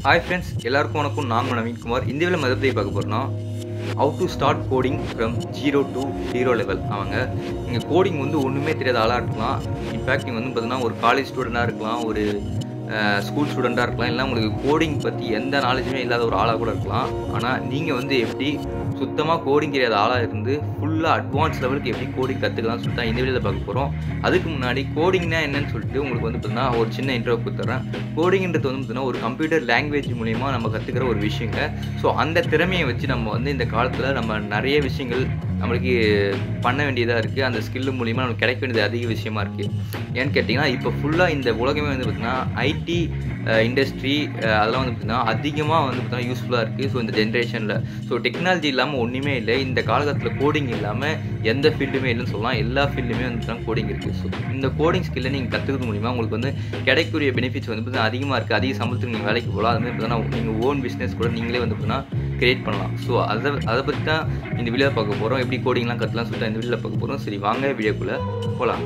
hi friends எல்லாருக்கும் வணக்கம் நாங்கள் நவீன்குமார் இந்த வேலை மதத்தை பற்றி பார்க்க போகிறோம்னா how to start coding from zero to hero level அவங்க நீங்கள் கோடிங் வந்து ஒன்றுமே தெரியாத ஆளாக இருக்கலாம் இன்ஃபேக்ட் நீங்கள் வந்து பார்த்தீங்கன்னா ஒரு காலேஜ் ஸ்டூடெண்ட்டாக இருக்கலாம் ஒரு ஸ்கூல் ஸ்டூடெண்ட்டாக இருக்கலாம் இல்லை உங்களுக்கு கோடிங் பற்றி எந்த நாலேஜுமே இல்லாத ஒரு ஆளாக கூட இருக்கலாம் ஆனால் நீங்கள் வந்து எப்படி சுத்தமாக கோடிங் தெரியாத ஆளாக இருந்து ஃபுல்லாக அட்வான்ஸ் லெவலுக்கு எப்படி கோடிங் கற்றுக்கலாம்னு சொல்லிட்டு தான் இந்த வீடியோவில் பார்க்க போகிறோம் அதுக்கு முன்னாடி கோடிங்னா என்னன்னு சொல்லிட்டு உங்களுக்கு வந்து பார்த்தீங்கன்னா ஒரு சின்ன இன்ட்ரோ கொடுத்துட்றேன் கோடிங்ன்றது வந்து பார்த்தீங்கன்னா ஒரு கம்ப்யூட்டர் லாங்குவேஜ் மூலிமா நம்ம கற்றுக்கிற ஒரு விஷயங்க ஸோ அந்த திறமையை வச்சு நம்ம வந்து இந்த காலத்தில் நம்ம நிறைய விஷயங்கள் நம்மளுக்கு பண்ண வேண்டியதாக இருக்குது அந்த ஸ்கில்லு மூலிமா நமக்கு கிடைக்க வேண்டியது அதிக விஷயமா இருக்குது ஏன்னு கேட்டிங்கன்னா இப்போ ஃபுல்லாக இந்த உலகமே வந்து பார்த்திங்கன்னா ஐடி இண்டஸ்ட்ரி அதெல்லாம் வந்து பார்த்திங்கன்னா அதிகமாக வந்து பார்த்திங்கன்னா யூஸ்ஃபுல்லாக இருக்குது ஸோ இந்த ஜென்ரேஷனில் ஸோ டெக்னாலஜி இல்லாமல் ஒன்றுமே இல்லை இந்த காலகட்டத்தில் கோடிங் இல்லாமல் எந்த ஃபீல்டுமே இல்லைன்னு சொல்லலாம் எல்லா ஃபீல்டுமே வந்து பார்த்தீங்கன்னா கோடிங் இருக்குது ஸோ இந்த கோடிங் ஸ்கில்லை நீங்கள் கற்றுக்கிறது மூலிமா உங்களுக்கு வந்து கிடைக்கக்கூடிய பெனிஃபிட்ஸ் வந்து பார்த்தீங்கன்னா அதிகமாக இருக்குது அதிக சம்பளத்துக்கு நீங்கள் வேலைக்கு போகலாம் அது மாதிரி பார்த்தீங்கன்னா நீங்கள் ஓன் பிஸ்னஸ் கூட நீங்களே வந்து பார்த்தீங்கன்னா கிரியேட் பண்ணலாம் ஸோ அதை அதை பற்றி தான் இந்த வீடியோ பார்க்க போகிறோம் எப்படி கோடிங்லாம் கற்றுலாம் சொல்லிட்டு இந்த வீடியோவில் பார்க்க போகிறோம் சரி வாங்க வீடியோக்குள்ளே போகலாம்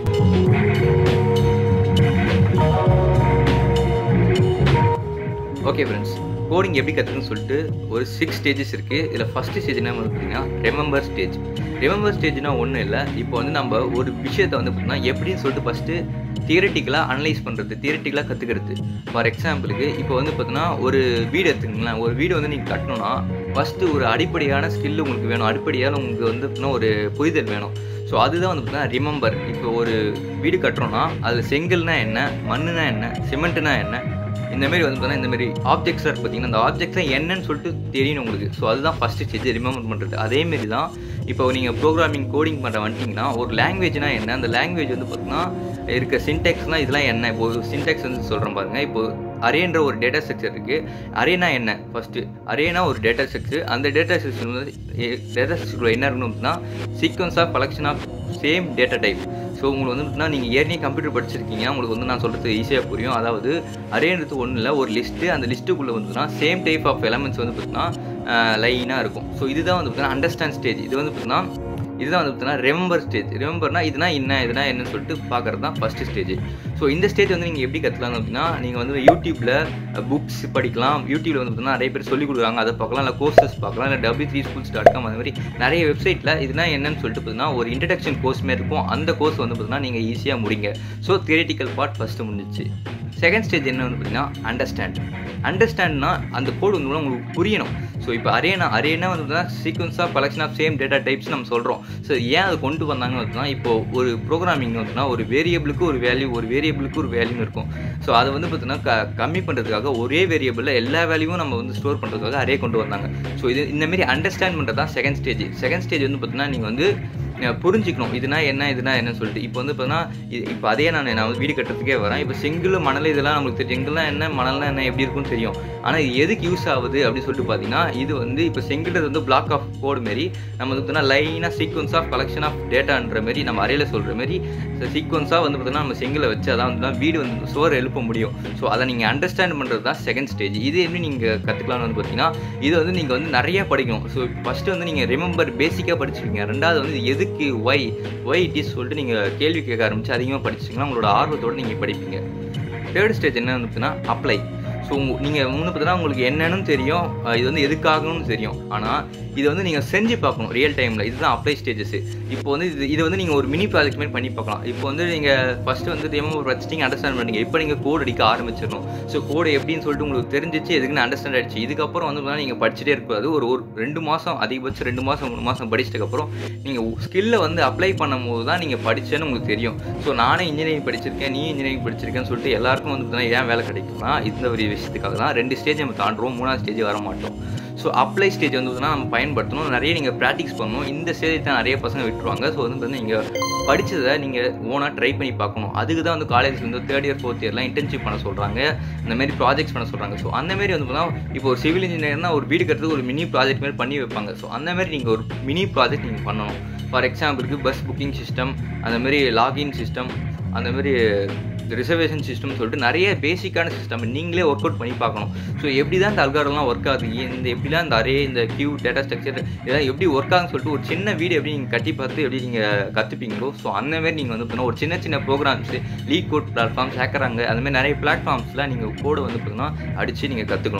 ஓகே ஃப்ரெண்ட்ஸ் கோடிங் எப்படி கற்றுக்குன்னு சொல்லிட்டு ஒரு சிக்ஸ் ஸ்டேஜஸ் இருக்குது இதில் ஃபஸ்ட்டு ஸ்டேஜ் என்ன பார்த்தீங்கன்னா ரெமெம்பர் ஸ்டேஜ் ரெமெம்பர் ஸ்டேஜ்னா ஒன்றும் இல்லை இப்போ வந்து நம்ம ஒரு விஷயத்தை வந்து பார்த்தீங்கன்னா எப்படின்னு சொல்லிட்டு ஃபஸ்ட்டு தியரட்டிக்கலாக அனலைஸ் பண்ணுறது தியரட்டிக்கலாக கற்றுக்கிறது ஃபார் எக்ஸாம்பிளுக்கு இப்போ வந்து பார்த்தீங்கன்னா ஒரு வீடு எடுத்துங்களேன் ஒரு வீடு வந்து நீங்கள் கட்டணும்னா ஃபஸ்ட்டு ஒரு அடிப்படையான ஸ்கில் உங்களுக்கு வேணும் அடிப்படையான உங்களுக்கு வந்து பார்த்தீங்கன்னா ஒரு புரிதல் வேணும் ஸோ அதுதான் வந்து பார்த்தீங்கன்னா ரிமெம்பர் இப்போ ஒரு வீடு கட்டுறோன்னா அதில் செங்கல்னா என்ன மண்ணுனா என்ன சிமெண்ட்னா என்ன இந்த மாதிரி வந்து பார்த்தீங்கன்னா இந்த மாதிரி ஆப்ஜெக்ட்ஸாக இருக்குது பார்த்தீங்கன்னா அந்த ஆப்ஜெக்ட்ஸாக என்னன்னு சொல்லிட்டு தெரியணும் உங்களுக்கு ஸோ அதுதான் ஃபஸ்ட்டு ஸ்டேஜ் ரிமெம்பர் பண்ணுறது அதேமாரி தான் இப்போ நீங்கள் ப்ரோக்ராமிங் கோடிங் பண்ண வந்துட்டிங்கன்னா ஒரு லாங்குவேஜ்னா என்ன அந்த லாங்குவேஜ் வந்து பார்த்தீங்கன்னா இருக்க சின்டெக்ஸ்னால் இதெல்லாம் என்ன இப்போ சின்டெக்ஸ் வந்து சொல்கிறேன் பாருங்கள் இப்போ அரேன்ற ஒரு டேட்டா ஸ்ட்ரக்சர் இருக்குது அரேனா என்ன ஃபஸ்ட்டு அரேனா ஒரு டேட்டா ஸ்ட்ரக்சர் அந்த டேட்டா ஸ்ட்ரக்சர் வந்து டேட்டா ஸ்ட்ரக்சர் என்ன இருக்கணும் அப்படின்னா sequence of collection of same data type so உங்களுக்கு வந்து பார்த்தீங்கன்னா நீங்கள் ஏற்கனவே கம்ப்யூட்டர் படிச்சிருக்கீங்கன்னா உங்களுக்கு வந்து நான் சொல்கிறது ஈஸியாக புரியும் அதாவது அரேன்றது ஒன்றும் இல்லை ஒரு லிஸ்ட்டு அந்த லிஸ்ட்டுக்குள்ளே வந்துன்னா சேம் டைப் ஆஃப் எலமெண்ட்ஸ் வந்து பார்த்தீங்கன்னா லைனாக இருக்கும் ஸோ இதுதான் வந்து பார்த்தீங்கன்னா அண்டர்ஸ்டாண்ட் ஸ்டேஜ் இது வந்து பார்த்தீங்கன்னா இதுதான் வந்து பார்த்தீங்கன்னா ரெம்பர் ஸ்டேஜ் ரெம்பர்னா இதுனா என்ன இதுனா என்னன்னு சொல்லிட்டு பார்க்குறது தான் ஃபஸ்ட்டு ஸ்டேஜ் ஸோ இந்த ஸ்டேஜ் வந்து நீங்கள் எப்படி கற்றுக்கலாம் அப்படின்னா நீங்கள் வந்து யூடியூப்பில் புக்ஸ் படிக்கலாம் யூடியூப்பில் வந்து பார்த்தீங்கன்னா நிறைய பேர் சொல்லிக் கொடுக்குறாங்க அதை பார்க்கலாம் இல்லை கோர்சஸ் பார்க்கலாம் இல்லை W three schools dot com அந்த மாதிரி நிறைய வெப்சைட்டில் இதுனா என்னன்னு சொல்லிட்டு பார்த்தீங்கன்னா ஒரு இன்ட்ரடக்ஷன் கோர்ஸ் மாதிரி இருக்கும் அந்த கோர்ஸ் வந்து பார்த்தீங்கன்னா நீங்கள் ஈஸியாக முடிங்க ஸோ தியரிட்டிக்கல் பார்ட் ஃபஸ்ட்டு முடிஞ்சிச்சு செகண்ட் ஸ்டேஜ் என்ன வந்து பார்த்தீங்கன்னா அண்டர்ஸ்டாண்ட் அண்டர்ஸ்டாண்ட்னா அந்த கோடு வந்து உங்களுக்கு புரியணும் ஸோ இப்போ அரேனா அரேனா வந்து பார்த்தீங்கன்னா sequence of collection of same data types நம்ம சொல்கிறோம் ஸோ ஏன் அதை கொண்டு வந்தாங்க அப்படின்னா இப்போ ஒரு ப்ரோக்ராமிங் வந்துன்னா ஒரு வேரியபிளுக்கு ஒரு வேல்யூ ஒரு வேரியபிளுக்கு ஒரு வேல்யூ இருக்கும் ஸோ அதை வந்து பார்த்தீங்கன்னா க கம்மி பண்ணுறதுக்காக ஒரே வேரியபிளில் எல்லா வேல்யூவும் நம்ம வந்து ஸ்டோர் பண்ணுறதுக்காக அரே கொண்டு வந்தாங்க ஸோ இது இந்தமாரி அண்டர்ஸ்டாண்ட் பண்ணுறது தான் செகண்ட் ஸ்டேஜ் செகண்ட் ஸ்டேஜ் வந்து பார்த்தீங்கன்னா நீங்கள் வந்து புரிஞ்சிக்கணும் இதுனா என்ன இதுனா என்னன்னு சொல்லிட்டு இப்போ வந்து பார்த்தீங்கன்னா இப்போ அதே நான் நான் வந்து வீடு கட்டுறதுக்கே வரேன் இப்போ செங்கல் மணல் இதெல்லாம் நம்மளுக்கு தெரியும் செங்கல்லாம் என்ன மணல்லாம் என்ன எப்படி இருக்குன்னு தெரியும் ஆனால் இது எதுக்கு யூஸ் ஆகுது அப்படின்னு சொல்லிட்டு பார்த்தீங்கன்னா இது வந்து இப்போ செங்கல் வந்து பிளாக் ஆஃப் கோடு மாரி நம்ம வந்து பார்த்தீங்கன்னா லைனாக சீக்வன்ஸ் ஆஃப் கலெக்ஷன் ஆஃப் டேட்டான்ற மாரி நம்ம அறையில் சொல்கிற மாரி சீக்வன்ஸாக வந்து பார்த்தீங்கன்னா நம்ம செங்கலை வச்சு அதான் வந்து வீடு வந்து சோறு எழுப்ப முடியும் ஸோ அதை நீங்கள் அண்டர்ஸ்டாண்ட் பண்ணுறது தான் செகண்ட் ஸ்டேஜ் இது எப்படி நீங்கள் கற்றுக்கலாம்னு வந்து பார்த்தீங்கன்னா இது வந்து நீங்கள் வந்து நிறைய படிக்கணும் ஸோ ஃபஸ்ட்டு வந்து நீங்கள் ரிமெம்பர் பேசிக்காக படிச்சிருக்கீங்க ரெண்டாவது வந்து இது எதுக்கு ஒய் ஒய் இட் இஸ் சொல்லிட்டு நீங்கள் கேள்வி கேட்க ஆரம்பிச்சு அதிகமாக படிச்சிங்கன்னா உங்களோட ஆர்வத்தோடு நீங்கள் படிப்பீங்க தேர்ட் ஸ்டேஜ் என்ன பார்த்தீங்கன்னா அப்ளை ஸோ நீங்கள் முன்னு பார்த்தீங்கன்னா உங்களுக்கு என்னன்னு தெரியும் இது வந்து எதுக்காகணும்னு தெரியும் ஆனால் இது வந்து நீங்கள் செஞ்சு பார்க்கணும் ரியல் டைமில் இதுதான் அப்ளை ஸ்டேஜஸ் இப்போ வந்து இது இது வந்து நீங்கள் ஒரு மினி ப்ராஜெக்ட் மாதிரி பண்ணி பார்க்கலாம் இப்போ வந்து நீங்கள் ஃபஸ்ட்டு வந்து ரெமோ வச்சுட்டிங்க அண்டர்ஸ்டாண்ட் பண்ணீங்க இப்போ நீங்கள் கோட் அடிக்க ஆரம்பிச்சிடணும் ஸோ கோடு எப்படின்னு சொல்லிட்டு உங்களுக்கு தெரிஞ்சிச்சு எதுக்குன்னு அண்டர்ஸ்டாண்ட் ஆயிடுச்சு இதுக்கப்புறம் வந்து பார்த்தீங்கன்னா நீங்கள் படிச்சுட்டே இருக்காது ஒரு ஒரு ரெண்டு மாதம் அதிகபட்சம் ரெண்டு மாதம் மூணு மாதம் படிச்சதுக்கப்புறம் நீங்கள் ஸ்கில்லை வந்து அப்ளை பண்ணும்போது தான் நீங்கள் படிச்சேன்னு உங்களுக்கு தெரியும் ஸோ நானே இன்ஜினியரிங் படிச்சிருக்கேன் நீ இன்ஜினியரிங் படிச்சிருக்கேன்னு சொல்லிட்டு எல்லாருக்கும் வந்து பார்த்தீங்கன்னா ஏன் வேலை கிடைக்கும்னா இந்த ஒரு விஷயத்துக்காக தான் ரெண்டு ஸ்டேஜ் நம்ம தாண்டுறோம் மூணாவது ஸ்டேஜ் வர மாட்டோம் ஸோ அப்ளை ஸ்டேஜ் வந்து நம்ம பயன்படுத்தணும் நிறைய நீங்கள் ப்ராக்டிஸ் பண்ணணும் இந்த ஸ்டேஜ் தான் நிறைய பசங்க விட்டுருவாங்க ஸோ வந்து பார்த்தீங்கன்னா நீங்கள் படித்ததை நீங்கள் ஓனாக ட்ரை பண்ணி பார்க்கணும் அதுக்கு தான் வந்து காலேஜ் வந்து தேர்ட் இயர் ஃபோர்த் இயர்லாம் இன்டர்ன்ஷிப் பண்ண சொல்கிறாங்க இந்த மாதிரி ப்ராஜெக்ட்ஸ் பண்ண சொல்கிறாங்க ஸோ அந்த மாதிரி வந்து பார்த்தீங்கன்னா இப்போ ஒரு சிவில் இன்ஜினியர்னா ஒரு வீடு கட்டுறதுக்கு ஒரு மினி ப்ராஜெக்ட் மாதிரி பண்ணி வைப்பாங்க ஸோ அந்த மாதிரி நீங்கள் ஒரு மினி ப்ராஜெக்ட் நீங்கள் பண்ணணும் ஃபார் எக்ஸாம்பிளுக்கு பஸ் புக்கிங் சிஸ்டம் அந்த மாதிரி லாகின் சிஸ்டம் அந்த மாதிரி ரிசர்வேஷன் சிஸ்டம் சொல்லிட்டு நிறைய பேசிக்கான சிஸ்டம் நீங்களே ஒர்க் அவுட் பண்ணி பார்க்கணும் ஸோ எப்படி தான் இந்த அல்காரம்லாம் ஒர்க் ஆகுது இந்த எப்படிலாம் இந்த அரே இந்த கியூ டேட்டா ஸ்ட்ரக்சர் இதெல்லாம் எப்படி ஒர்க் ஆகுதுன்னு சொல்லிட்டு ஒரு சின்ன வீடு எப்படி நீங்கள் கட்டி பார்த்து எப்படி நீங்கள் கற்றுப்பீங்களோ ஸோ அந்த மாதிரி நீங்கள் வந்து பண்ணணும் ஒரு சின்ன சின்ன programs LeetCode platforms HackerRank அந்த மாதிரி நிறைய பிளாட்ஃபார்ம்ஸில் நீங்கள் கோடை வந்து பார்த்தீங்கன்னா அடித்து நீங்கள் கற்றுக்கணும்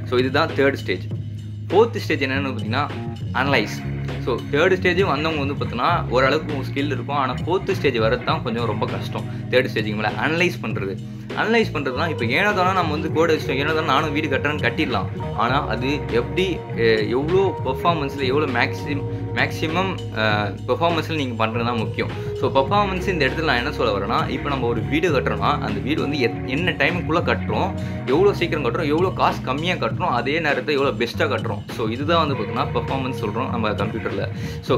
ஸோ இதுதான் தேர்ட் ஸ்டேஜ் ஃபோர்த் ஸ்டேஜ் என்னென்னு பார்த்தீங்கன்னா அனலைஸ் ஸோ தேர்ட் ஸ்டேஜும் வந்தவங்க வந்து பார்த்தோன்னா ஓரளவுக்கு ஸ்கில் இருக்கும் ஆனால் ஃபோர்த்து ஸ்டேஜ் வரது தான் கொஞ்சம் ரொம்ப கஷ்டம் தேர்ட் ஸ்டேஜுக்கு மேலே அனலைஸ் பண்ணுறது அனலைஸ் பண்ணுறது தான் இப்போ ஏனோ தானே நம்ம வந்து கோட் வச்சிட்டோம் ஏனோ தானே நானும் வீடு கட்டுறேன்னு கட்டிடலாம் ஆனால் அது எப்படி அஹ், எவ்வளோ பெர்ஃபார்மன்ஸில் எவ்வளோ மேக்ஸிமம் மேக்ஸிமம் பெர்ஃபார்மன்ஸில் நீங்கள் பண்ணுறது தான் முக்கியம் ஸோ பெர்ஃபார்மன்ஸ் இந்த இடத்துல நான் என்ன சொல்ல வரேன்னா இப்போ நம்ம ஒரு வீடு கட்டுறோம்னா அந்த வீடு வந்து எத்- என்ன டைமுக்குள்ளே கட்டுறோம் எவ்வளோ சீக்கிரம் கட்டுறோம் எவ்வளோ காசு கம்மியாக கட்டுறோம் அதே நேரத்தை எவ்வளோ பெஸ்ட்டாக கட்டுறோம் ஸோ இதுதான் வந்து பார்த்தீங்கன்னா பெர்ஃபார்மன்ஸ் சொல்கிறோம் நம்ம கம்ப்யூட்டரில் ஸோ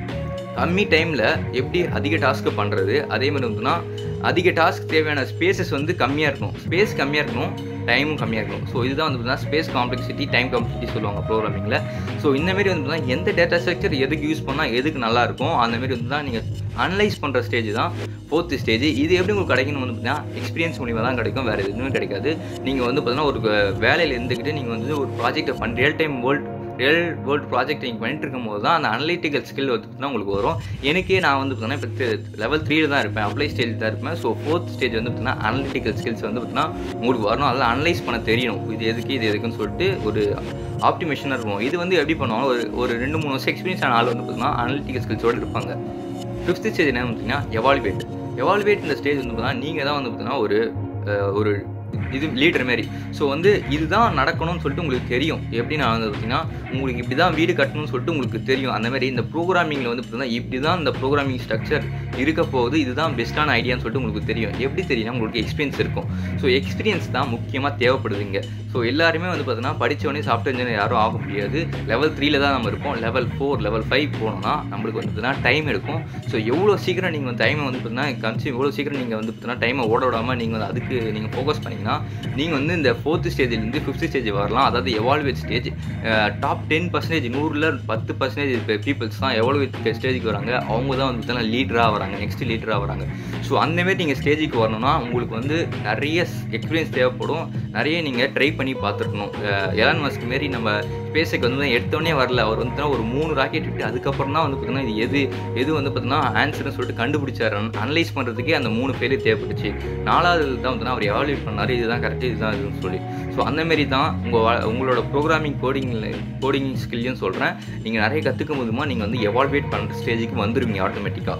கம்மி டைமில் எப்படி அதிக டாஸ்க்கு பண்ணுறது அதே மாதிரி வந்துன்னா அதிக டாஸ்க் தேவையான ஸ்பேசஸ் வந்து கம்மியாக இருக்கணும் ஸ்பேஸ் கம்மியாக இருக்கணும் டைமும் கம்மியாக இருக்கணும் ஸோ இதுதான் வந்து பார்த்தீங்கன்னா ஸ்பேஸ் காம்ப்ளெக்சிட்டி டைம் காம்ப்ளெக்சிட்டி சொல்லுவாங்க ப்ரோக்ராமிங்கில் ஸோ இந்த மாதிரி வந்து பார்த்தீங்கன்னா எந்த டேட்டா ஸ்ட்ரக்சர் எதுக்கு யூஸ் பண்ணால் எதுக்கு நல்லா இருக்கும் அந்த மாதிரி வந்து தான் நீங்கள் அனலைஸ் பண்ணுற ஸ்டேஜ் தான் ஃபோர்த்து ஸ்டேஜ் இது எப்படி உங்களுக்கு கிடைக்கணும் வந்து பார்த்தீங்கன்னா எக்ஸ்பீரியன்ஸ் மூலியமாக தான் கிடைக்கும் வேறு எதுவுமே கிடைக்காது நீங்கள் வந்து பார்த்தீங்கன்னா ஒரு வேலையில் இருந்துக்கிட்டு நீங்கள் வந்து ஒரு ப்ராஜெக்ட்டை பண்ண real time world real world project நீங்கள் பண்ணிட்டு இருக்கும்போது தான் அந்த அனலிட்டிக்கல் ஸ்கில் வந்து பார்த்தீங்கன்னா உங்களுக்கு வரும் எனக்கே நான் வந்து பார்த்தீங்கன்னா இப்போ லெவல் த்ரீல தான் இருப்பேன் அப்ளை ஸ்டேஜ் தான் இருப்பேன் ஸோ ஃபோர்த் ஸ்டேஜ் வந்து பார்த்தீங்கன்னா அனலிட்டிக்கல் ஸ்கில்ஸ் வந்து பார்த்தீங்கன்னா உங்களுக்கு வரணும் அதெல்லாம் அனலைஸ் பண்ண தெரியணும் இது எதுக்கு இது எதுக்குன்னு சொல்லிட்டு ஒரு ஆப்டிமேஷனாக இருக்கும் இது வந்து எப்படி பண்ணுவாங்க ஒரு ஒரு ரெண்டு மூணு வருஷம் எக்ஸ்பீரியன்ஸ் ஆன ஆள் வந்து பார்த்தீங்கன்னா அனலிட்டிக்கல் ஸ்கில்ஸோடு இருப்பாங்க ஃபிஃப்த் ஸ்டேஜ் என்ன பார்த்தீங்கன்னா எவால்வேட் எவால்வேட் இந்த ஸ்டேஜ் வந்து பார்த்தீங்கன்னா நீங்கள் தான் வந்து பார்த்தீங்கன்னா ஒரு அஹ், ஒரு இது லீடர் மாரி ஸோ வந்து இதுதான் நடக்கணும்னு சொல்லிட்டு உங்களுக்கு தெரியும் எப்படி நான் வந்து பார்த்தீங்கன்னா உங்களுக்கு இப்படி தான் வீடு கட்டணும்னு சொல்லிட்டு உங்களுக்கு தெரியும் அந்த மாதிரி இந்த ப்ரோக்ராமிங்கில் வந்து பார்த்தீங்கன்னா இப்படி தான் இந்த ப்ரோக்ராமிங் ஸ்ட்ரக்சர் இருக்க போகுது இதுதான் பெஸ்ட்டான ஐடியான்னு சொல்லிட்டு உங்களுக்கு தெரியும் எப்படி தெரியும்னா உங்களுக்கு எக்ஸ்பீரியன்ஸ் இருக்கும் ஸோ எக்ஸ்பீரியன்ஸ் தான் முக்கியமாக தேவைப்படுதுங்க ஸோ எல்லாருமே வந்து பார்த்தீங்கன்னா படித்தவொடனே சாஃப்ட்வேர் இன்ஜினியர் யாரும் ஆக முடியாது லெவல் த்ரீல தான் நம்ம இருப்போம் லெவல் ஃபோர் லெவல் ஃபைவ் போனோம்னா நம்மளுக்கு வந்து பார்த்தீங்கன்னா டைம் எடுக்கும் ஸோ எவ்வளோ சீக்கிரம் நீங்கள் வந்து டைமை வந்து பார்த்தீங்கன்னா கன்சியூம் எவ்வளோ சீக்கிரம் நீங்கள் வந்து பார்த்தீங்கன்னா டைமை ஓட விடாமல் நீங்கள் வந்து அதுக்கு நீங்கள் ஃபோக்கஸ் பண்ணிங்கன்னா நீங்கள் வந்து இந்த ஃபோர்த்து ஸ்டேஜ்லேருந்து ஃபிஃப்த் ஸ்டேஜ் வரலாம் அதாவது evaluate stage top ten percentage நூறில் பத்து பர்சன்டேஜ் பீப்புள்ஸ் தான் எவால்வேட் ஸ்டேஜுக்கு வராங்க அவங்க தான் வந்து பார்த்தீங்கன்னா லீடராக வராங்க நெக்ஸ்ட் லீடராக வராங்க ஸோ அந்தமாரி நீங்கள் ஸ்டேஜுக்கு வரணும்னா உங்களுக்கு வந்து நிறைய எக்ஸ்பீரியன்ஸ் தேவைப்படும் நிறைய நீங்கள் ட்ரை பண்ணி பார்த்துருக்கணும் எலான் மஸ்க் மாரி நம்ம ஸ்பேஸுக்கு வந்து எடுத்தோடனே வரல அவர் வந்து ஒரு மூணு ராக்கெட் விட்டு அதுக்கப்புறம் தான் வந்து பார்த்தீங்கன்னா இது எது எது வந்து பார்த்தீங்கன்னா ஆன்சர்னு சொல்லிட்டு கண்டுபிடிச்சாரு அனலைஸ் பண்ணுறதுக்கே அந்த மூணு பேரே தேவைப்பட்டுச்சு நாலாவது தான் வந்து அவர் எவால்வேட் பண்ணார் இதுதான் கரெக்டு இதுதான் இதுன்னு சொல்லி ஸோ அந்தமாரி தான் உங்கள் உங்களோட ப்ரோக்ராமிங் கோடிங்கில் கோடிங் ஸ்கில்லையும் சொல்கிறேன் நீங்கள் நிறைய கற்றுக்கும் போதுமா நீங்கள் வந்து எவால்வேட் பண்ணுற ஸ்டேஜுக்கு வந்துடுவீங்க ஆட்டோமேட்டிக்காக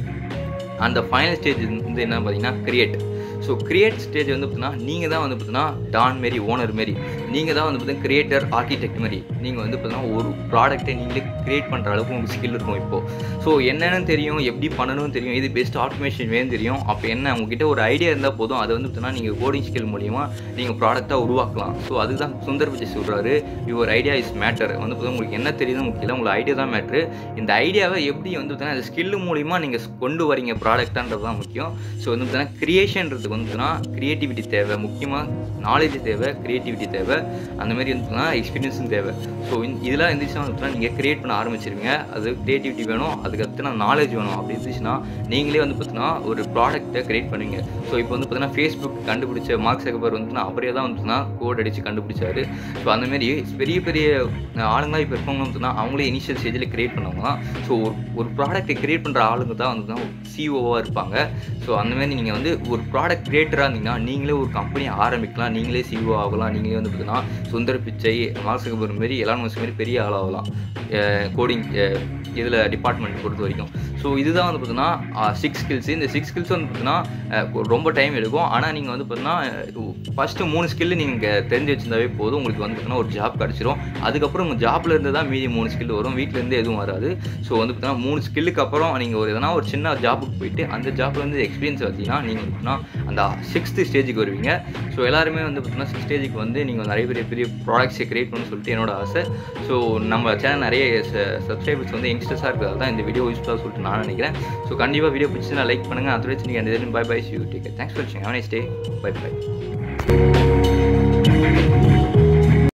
அந்த ஃபைனல் ஸ்டேஜ் வந்து என்ன பார்த்தீங்கன்னா கிரியேட் ஸோ கிரியேட் ஸ்டேஜ் வந்து பார்த்தீங்கன்னா நீங்கள் தான் வந்து பார்த்தீங்கன்னா டான் மாரி ஓனர் மாரி நீங்கள் தான் வந்து பார்த்தீங்கன்னா கிரியேட்டர் ஆர்கிடெக்ட் மாதிரி நீங்கள் வந்து பார்த்தீங்கன்னா ஒரு ப்ராடக்ட்டை நீங்களே கிரியேட் பண்ணுற அளவுக்கு உங்களுக்கு ஸ்கில் இருக்கும் இப்போது ஸோ என்னென்னு தெரியும் எப்படி பண்ணணும்னு தெரியும் இது பெஸ்ட் ஆட்டோமேஷன் வேணும் தெரியும் அப்போ என்ன உங்ககிட்ட ஒரு ஐடியா இருந்தால் போதும் அதை வந்து பார்த்தீங்கன்னா நீங்கள் கோடிங் ஸ்கில் மூலியமாக நீங்கள் ப்ராடக்டாக உருவாக்கலாம் ஸோ அதுதான் சுந்தர் பிச்சை சொல்கிறாரு யுவர் ஐடியா இஸ் மேட்டர் வந்து பார்த்தீங்கன்னா உங்களுக்கு என்ன தெரியுதுன்னு முக்கியம் உங்களுக்கு ஐடியா தான் மேட்ரு இந்த ஐடியாவை எப்படி வந்து பார்த்தீங்கன்னா அந்த ஸ்கில்லு மூலிமா நீங்கள் கொண்டு வரீங்க ப்ராடக்டான்றது தான் முக்கியம் ஸோ வந்து பார்த்தீங்கன்னா கிரியேஷன்றதுக்கு வந்து பார்த்தீங்கன்னா க்ரியேட்டிவிட்டி தேவை முக்கியமாக நாலேஜ் தேவை க்ரியேட்டிவிட்டி தேவை அந்த மாதிரி வந்து பார்த்தீங்கன்னா எக்ஸ்பீரியன்ஸும் தேவை ஸோ இதெல்லாம் இருந்துச்சுன்னா வந்து பார்த்தீங்கன்னா நீங்கள் க்ரியேட் பண்ண ஆரம்பிச்சிருங்க அது க்ரியேட்டிவிட்டி வேணும் அதுக்கு நான் நாலேஜ் வேணும் அப்படி இருந்துச்சுன்னா நீங்களே வந்து பார்த்தீங்கன்னா ஒரு ப்ராடக்ட்டை க்ரியேட் பண்ணுவீங்க ஸோ இப்போ வந்து பார்த்தீங்கன்னா ஃபேஸ்புக் கண்டுபிடிச்ச மார்க் சகபர் வந்து அவரே தான் வந்து கோட் அடித்து கண்டுபிடிச்சாரு ஸோ அந்த மாதிரி பெரிய பெரிய ஆளுங்களாம் இப்போ இருக்கவங்க வந்து அவங்களே இனிஷியல் ஸ்டேஜில் கிரியேட் பண்ணவங்க தான் ஸோ ஒரு ஒரு ப்ராடக்ட்டை கிரியேட் பண்ணுற ஆளுங்க தான் வந்து தான் சிஓவாக இருப்பாங்க ஸோ அந்த மாதிரி நீங்கள் வந்து ஒரு ப்ராடக்ட் கிரியேட்டராக இருந்தீங்கன்னா நீங்களே ஒரு கம்பெனி ஆரம்பிக்கலாம் நீங்களே சிஓ ஆகலாம் நீங்களே வந்து பார்த்தீங்கன்னா சுந்தர் பிச்சை மார்க் சகபர் மாரி எலான் மஸ்க் மாதிரி பெரிய ஆளாகலாம் கோடிங் இதில் டிபார்ட்மெண்ட் பொறுத்த வரைக்கும் ஸோ இதுதான் வந்து பார்த்தீங்கன்னா சிக்ஸ் ஸ்கில்ஸ் இந்த சிக்ஸ் ஸ்கில்ஸ் வந்து பார்த்தீங்கன்னா ரொம்ப டைம் எடுக்கும் ஆனால் நீங்கள் வந்து பார்த்தீங்கன்னா ஃபஸ்ட்டு மூணு ஸ்கில்லு நீங்கள் தெரிஞ்சு வச்சிருந்தாவே போதும் உங்களுக்கு வந்து பார்த்தீங்கன்னா ஒரு ஜாப் கிடச்சிரும் அதுக்கப்புறம் உங்கள் ஜாப்ல இருந்து தான் மீதி மூணு ஸ்கில் வரும் வீட்டிலேருந்து எதுவும் வராது ஸோ வந்து பார்த்தீங்கன்னா மூணு ஸ்கில்லுக்கு அப்புறம் நீங்கள் ஒரு எதனா ஒரு சின்ன ஜாபுக்கு போயிட்டு அந்த ஜாப்ல இருந்து எக்ஸ்பீரியன்ஸ் வந்தீங்கன்னா நீங்கள் பார்த்தீங்கன்னா அந்த சிக்ஸ்த்து ஸ்டேஜுக்கு வருவீங்க ஸோ எல்லாருமே வந்து பார்த்தீங்கன்னா சிக்ஸ் ஸ்டேஜுக்கு வந்து நீங்கள் நிறைய பெரிய பெரிய ப்ராடக்ட்ஸை கிரியேட் பண்ணணும்னு சொல்லிட்டு என்னோட ஆசை ஸோ நம்ம சேனல் நிறைய சப்ஸ்கிரைபர்ஸ் வந்து யங்ஸ்டர்ஸாக இருக்கிறதால தான் இந்த வீடியோ யூஸ்ஃபுல்லாக சொல்லிட்டு நான் நினைக்கிறேன் ஸோ கண்டிப்பாக வீடியோ பிடிச்சி லைக் பண்ணுங்கள் அதோட நீங்கள் அந்த bye bye you take thanks for வாட்சிங் have nice day bye by